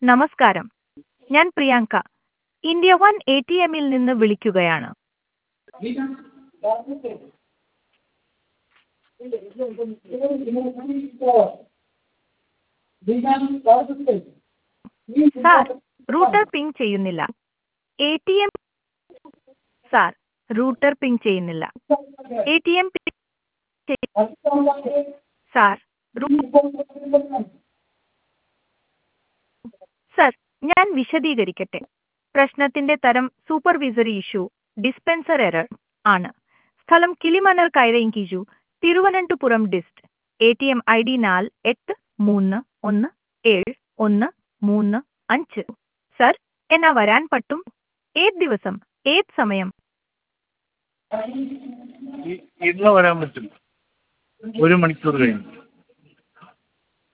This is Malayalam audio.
നമസ്കാരം ഞാൻ Priyanka India one A T എമ്മിൽ നിന്ന് വിളിക്കുകയാണ് സാർ റൂട്ടർ പിങ് ചെയ്യുന്നില്ല A T M sir router ping ചെയ്യുന്നില്ല A T M sir sir ഞാൻ വിശദീകരിക്കട്ടെ പ്രശ്നത്തിന്റെ തരം സൂപ്പർവിസറി ഇഷ്യൂ ഡിസ്പെൻസർ എറർ ആണ് സ്ഥലം കിളിമണർ കൈരയിങ്കിജു Thiruvananthapuram dist A T M I D നാൽ എട്ട് മൂന്ന് ഒന്ന് ഏഴ് ഒന്ന് മൂന്ന് അഞ്ച് സർ എന്നാ വരാൻ പറ്റും ഏത് ദിവസം ഏത് സമയം ഇ- ഇന്ന് വരാൻ പറ്റും ഒരു മണിക്കൂർ കഴിഞ്ഞ്